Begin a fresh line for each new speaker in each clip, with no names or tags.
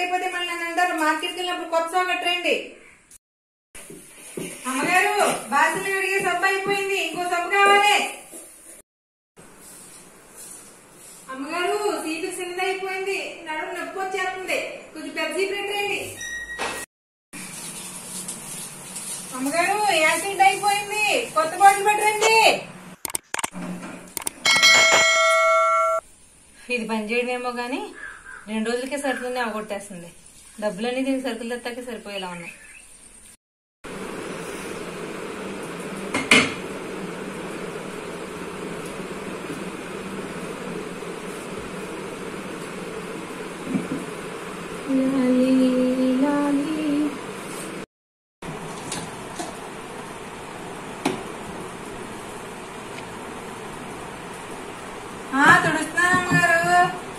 అయిపోతే మళ్ళీ నన్ను అంటారు మార్కెట్కి వెళ్ళినప్పుడు కొత్త సోప్ కట్టరండి అమ్మగారు బాసలు అడిగే సబ్బు అయిపోయింది ఇంకో సబ్బు కావాలి అమ్మగారు సీటు చిన్నది అయిపోయింది నడుము నొప్పి వచ్చేస్తుంది కొంచెం పెద్ద సీపు పెట్టండి అమ్మగారు యాసిడ్ అయిపోయింది కొత్త బాటిల్ పెట్టండి ఇది పని చేయడమేమో గానీ రెండు రోజులకే సరుకులన్నీ అవగొట్టేస్తుంది డబ్బులన్నీ దీనికి సరుకులు తెత్తాకే సరిపోయేలా ఉన్నాయి ఆ, తుడుస్తున్నాను అమ్మగారు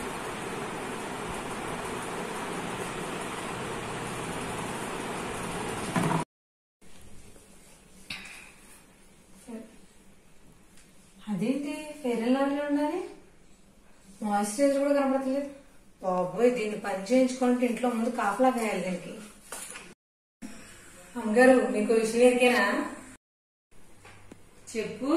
అదేంటి ఫెయిర్ అండ్ లవ్లీ ఉండాలి మాయిశ్చరైజర్ కూడా కనపడట్లేదు బాబోయ్ దీన్ని పని చేయించుకుంటే ఇంట్లో ముందు కాపలా కాయాలి దీనికి అమ్మగారు మీకు విషయం ఎరికేనా చెప్పు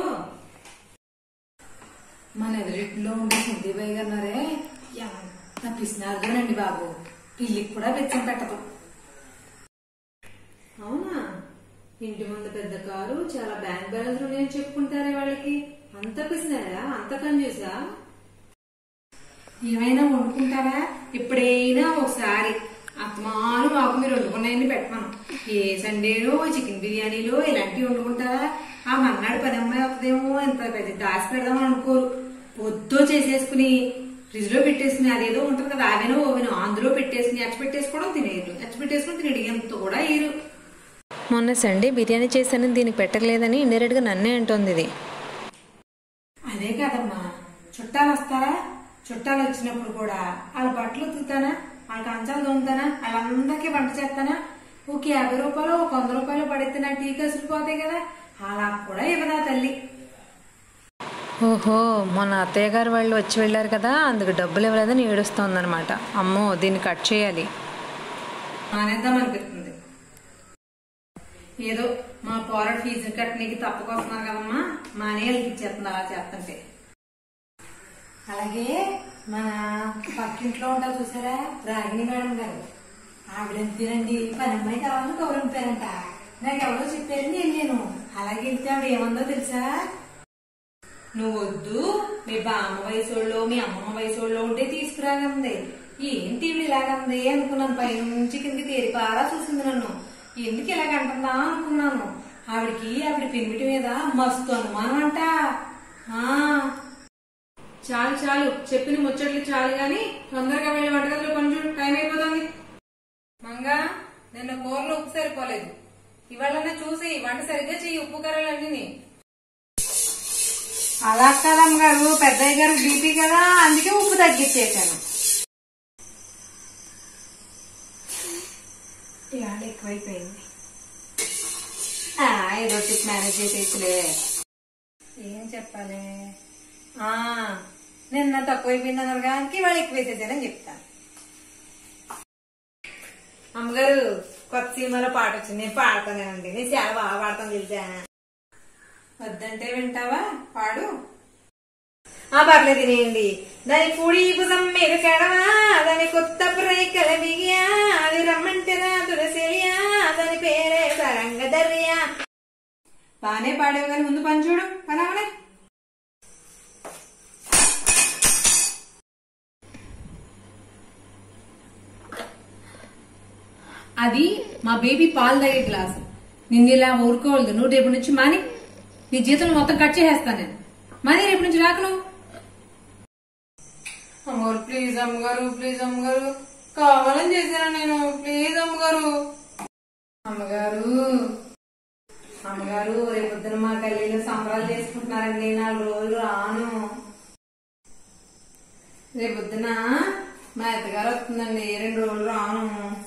మన ఎదురింట్లో ఉండే సుద్దీబాయి గారు ఉన్నారే ఎంత పిసినారుగానండి బాబు పిల్లికి కూడా బెచ్చం పెట్టదు అవునా ఇంటి ముందు పెద్ద కారు చాలా బ్యాంక్ బ్యాలెన్స్ ఉన్నాయని చెప్పుకుంటారే వాళ్ళకి అంత పిసినారా అంత కన్యూసా ఏమైనా వండుకుంటారా ఎప్పుడైనా ఒకసారి అత్తమాను మాకు మీరు వండుకున్నాయని పెట్టమను ఏ సండేలో చికెన్ బిర్యానీలో ఇలాంటివి వండుకుంటారా ఆ మన్నాడు పని అమ్మాయి వస్తుందేమో ఎంత పెద్ద దాచి పెడదామని అనుకోరు పొద్దు చేసేసుకుని ఫ్రిడ్జ్ లో పెట్టేసుకుని అదేదో ఉంటుంది కదా ఆవెనో ఓవెనో అందులో పెట్టేసుకుని అచ్చి పెట్టేసుకోవడం తినేయరు అచ్చి పెట్టేసుకుని తినేడు ఎంత కూడా వేయరు
మొన్న సండే బిర్యానీ చేశానని దీనికి పెట్టలేదని ఇండైరెక్ట్ గా నన్నే అంటోంది ఇది
అదే కదమ్మా చుట్టాలు వస్తారా చుట్టాలు వచ్చినప్పుడు కూడా వాళ్ళ బట్టలు ఉతుకుతానా వాళ్ళ కంచాలు దొంగతానా వాళ్ళందరికీ వంట చేస్తానా ఒక యాభై రూపాయలు ఒక వంద రూపాయలు పడితే నా టీ కసులు పోతాయి కదా అలా కూడా ఇవ్వదా తల్లి
ఓహో మొన్న అత్తయ్య గారు వాళ్ళు వచ్చి వెళ్ళారు కదా అందుకు డబ్బులు ఇవ్వలేదని ఏడుస్తోందనమాట అమ్మో దీన్ని కట్ చేయాలి
మానేద్దాం అనిపిస్తుంది ఏదో మా పోరాడు ఫీజు కట్టనీకి తప్పకొస్తున్నారు కదమ్మా మానేయాలకి ఇచ్చేస్తుంది అలా చేస్తుంటే అలాగే మన పక్కింట్లో ఉంటారు చూసారా రాగిణి మేడం గారు ఆవిడంతేనండి పని అమ్మాయి కావాలని గౌరవింపారంట నాకు ఎవరో చెప్పారని వెళ్ళాను అలాగే వెళ్తే ఆవిడ ఏమందో తెలుసా నువ్వు వద్దు మీ బామ్మ వయసోళ్ళు మీ అమ్మమ్మ వయసోళ్ళు ఉంటే తీసుకురాగంది ఏంటి ఇవి ఇలాగంది అనుకున్నాను పైనుంచి కిందకి తేరిపారా చూసింది నన్ను ఎందుకు ఇలాగ అంటుందా అనుకున్నాను ఆవిడకి ఆవిడ పిన్నిటి మీద మస్తు అనుమానం అంట ఆ చాలు చాలు చెప్పిన ముచ్చట్లు చాలు గాని తొందరగా వెళ్ళి వంటగదిలో పని చూడు టైం అయిపోతుంది మంగా నిన్న కూరలో ఉప్పు సరిపోలేదు ఇవాళనే చూసి వంట సరిగ్గా చెయ్యి ఉప్పు కర్రలన్నీ అలా కదమ్మ గారు పెద్దయ్య గారు బీపీ కదా అందుకే ఉప్పు తగ్గించేసాను ఇవాళ ఎక్కువైపోయింది ఆ, ఏదో టిప్ మేనేజ్ చేసేసిలే ఏం చెప్పాలి ఆ నిన్న తక్కువైపోయింది అన్నారు కానీ ఇవాళ ఎక్కువైతేనే చెప్తాను అమ్మగారు కొత్త సినిమాలో పాట వచ్చింది నేను పాడతానేనండి నేను చాలా బాగా పాడతాను తెలుసా వద్దంటే వింటావా పాడు ఆ పర్లేదు తినేయండి దాని కుడి భుజం మీద కడవా దాని కొత్త ప్రేకల బిగియా అది రమ్మంటే తులసిలియా దాని పేరే సరంగ దర్యా బానే పాడేవు కానీ ముందు పని చూడు పని అవనే అది మా బేబీ పాలు తాగే గ్లాసు నిన్ను ఇలా ఊరుకోవద్దు నువ్వు రేపు నుంచి మాని నీ జీతం మొత్తం కట్ చేసేస్తాను నేను మాని రేపు నుంచి రాకు నువ్వు అమ్మగారు ప్లీజ్ అమ్మగారు ప్లీజ్ అమ్మగారు కావాలని చేశాను నేను ప్లీజ్ అమ్మగారు అమ్మగారు అమ్మగారు రేపు పొద్దున మా గల్లీలో సంబరాలు చేసుకుంటున్నారండి నాలుగు రోజులు రాను రేపు పొద్దున మా అత్తగారు వస్తుందండి రెండు రోజులు రాను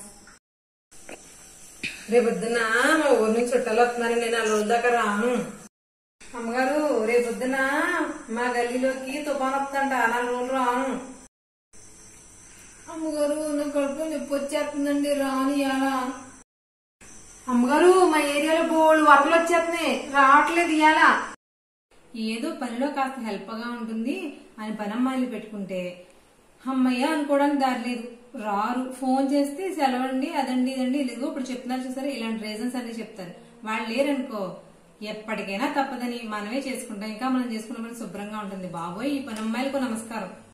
రేపు పొద్దున మా ఊరి నుంచి చుట్టాలు వస్తున్నారండి నాలుగు రోజుల దాకా రాను అమ్మగారు రేపు పొద్దున మా గల్లీలోకి తుఫాన్ వస్తుందంట నాలుగు రోజులు రాను అమ్మగారు నా కడుపు నొప్పి వచ్చేస్తుందండి రాని ఇయాలా అమ్మగారు మా ఏరియాలో బోళ్ళు వరదలు వచ్చేస్తున్నాయి రావట్లేదు ఇయాలా ఏదో పనిలో కాస్త హెల్ప్ గా ఉంటుంది అని పనమ్మాయిలు పెట్టుకుంటే అమ్మయ్య అనుకోవడానికి దారి లేదు రారు ఫోన్ చేస్తే సెలవండి అదండి ఇదండి ఇదిగో ఇప్పుడు చెప్తున్నారు చూసారా ఇలాంటి రీజన్స్ అన్ని చెప్తారు వాళ్ళు లేరనుకో ఎప్పటికైనా తప్పదని మనమే చేసుకుంటాం ఇంకా మనం చేసుకున్న పని శుభ్రంగా ఉంటుంది బాబోయ్ ఈ పనమ్మాయిలకు నమస్కారం